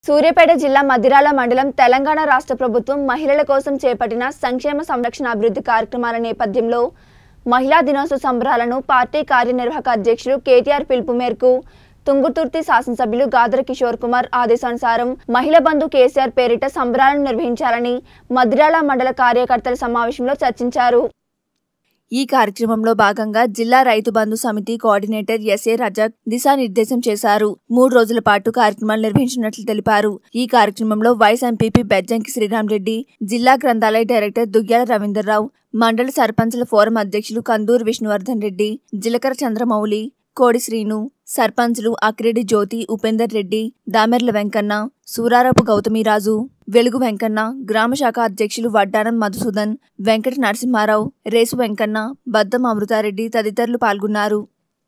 సూర్యాపేట జిల్లా మదిరాల మండలం తెలంగాణ రాష్ట్ర ప్రభుత్వం మహిళల కోసం చేపట్టిన సంక్షేమ సంరక్షణ అభివృద్ధి కార్యక్రమాల నేపథ్యంలో మహిళా దినోత్సవ సంబరాలను పార్టీ కార్యనిర్వాహక అధ్యక్షులు కేటీఆర్ పిలుపు మేరకు తుంగుతుర్తి శాసనసభ్యులు గాదర కిషోర్ కుమార్ ఆదేశానుసారం మహిళా బంధు కేసీఆర్ పేరిట సంబరాలను నిర్వహించాలని మదిరాల మండల కార్యకర్తల సమావేశంలో చర్చించారు ఈ కార్యక్రమంలో భాగంగా జిల్లా రైతు బంధు సమితి కోఆర్డినేటర్ ఎస్ఏ రజాక్ దిశానిర్దేశం చేశారు మూడు రోజుల పాటు కార్యక్రమాలు నిర్వహించినట్లు తెలిపారు ఈ కార్యక్రమంలో వైస్ ఎంపీపీ బెజ్జంకి శ్రీరామ్ రెడ్డి జిల్లా గ్రంథాలయ డైరెక్టర్ దుగ్గ్యాల రవీందర్రావు మండల సర్పంచుల ఫోరం అధ్యక్షులు కందూరు విష్ణువర్ధన్ రెడ్డి జిలకర చంద్రమౌళి కోడి శ్రీను సర్పంచ్లు అక్రెడ్డి జ్యోతి ఉపేందర్ రెడ్డి దామెర్ల వెంకన్న సూరారపు గౌతమిరాజు వెలుగు వెంకన్న గ్రామ శాఖ అధ్యక్షులు వడ్డానం మధుసూదన్ వెంకట నరసింహారావు రేసు వెంకన్న బద్దం అమృతారెడ్డి తదితరులు పాల్గొన్నారు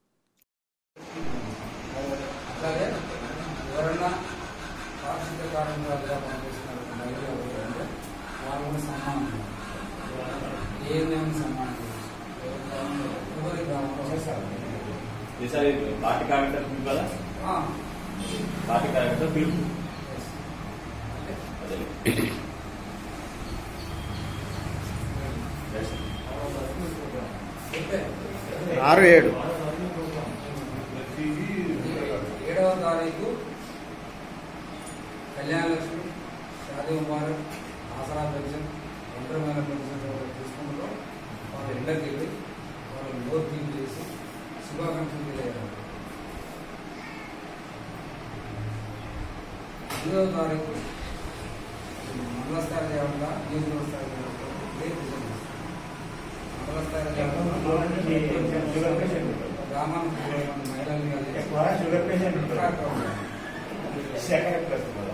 అలాగే ఎవరన్నా పారిశుద్ధ కార్మికులుగా పనిచేస్తున్న మహిళలు ఎవరంటే వాళ్ళని సన్మానం చేయాలి. ఏఎన్ఎం సన్మానం చేయాలి. ఎవరి గ్రామంలో సార్ ఈసారి పార్టీ కార్యకర్త పిలుపు కదా పార్టీ కార్యకర్త పిలుపు అదే. ఆరు ఏడు ఏడవ తారీఖు కళ్యాణ లక్ష్మి షాదీ ముబారక్ ఆసరా పెన్షన్ ఒంటరిమైన పెన్షన్ తీసుకుంటూ వాళ్ళ ఇళ్ళకి వెళ్ళి వాళ్ళు డోర్ క్లీన్ చేసి శుభాకాంక్షలు తెలియజేయాలి ఎనిమిదవ తారీఖు మండల స్థాయి కాకుండా నియోజకవర్గ స్థాయి కాకుండా రేపు డిసైడ్ చేస్తాం. మండల స్థాయి గ్రామానికి పోయేటువంటి మహిళల్ని కలిసి ఎక్కువ షుగర్ పేషెంట్ ఉంటారు. కార్యక్రమం. సెకండ్ ప్లస్ కూడా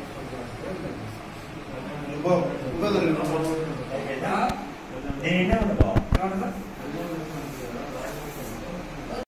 ఇంకో ఇంకో నేనే ఉన్నా